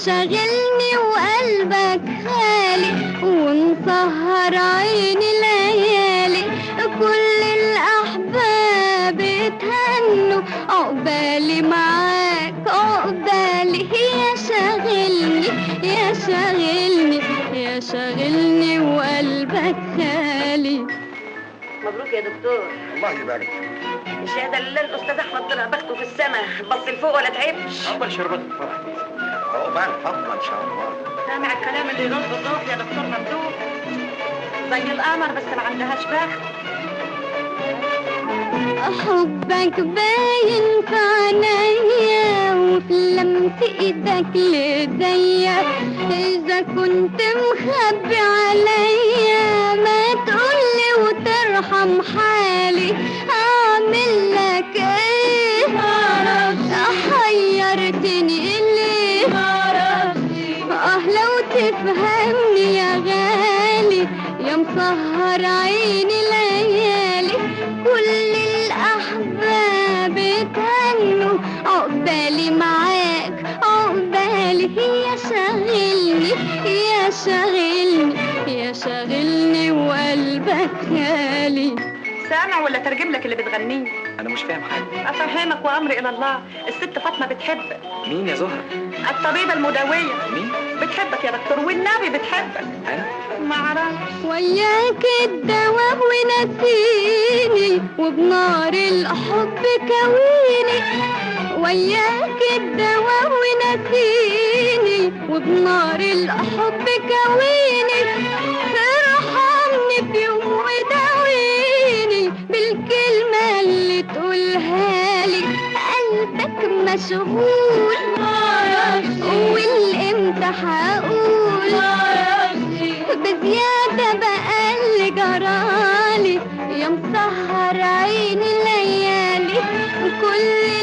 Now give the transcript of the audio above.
شاغلني وقلبك خالي ومسهر عيني ليالي كل الأحباب اتهنوا عقبالي معاك عقبالي يا شاغلني يا شاغلني يا شاغلني وقلبك خالي مبروك يا دكتور الله يبارك الشهاده لله الاستاذ احمد طلع بخته في السماء بص لفوق ولا تعبش أول شربات الفرح عقبال فضل إن شاء الله سامع الكلام اللي يرد الروح يا دكتور مبروك زي القمر بس ما عندهاش بخت حبك باين في عينيا وفي لمس ايدك ليديا اذا كنت مخبي عليا ما تقولي وترحم حالي اعمل لك ايه حيرتني ليه اه لو تفهمني يا غالي يا مسهر عيني ليالي كل الأحباب اتهنوا عقبالي معاك عقبالي يا شاغلني يا شاغلني يا شاغلني وقلبك غالي سامع ولا ترجم لك اللي بتغنيه انا مش فاهم حاجه افهمك وامري الى الله الست فاطمه بتحبك مين يا زهره الطبيبه المداويه مين بتحبك يا دكتور والنبي بتحبك انا ما اعرفش وياك الدواء ونسيني وبنار الحب كويني وياك الدواء ونسيني وبنار الحب كويني ارحمني في يوم وداويني بالكلمة اللي تقولها لي قلبك مشغول والامتى هقول بزيادة بقى اللي جرالي يا مسهر عيني ليالي كل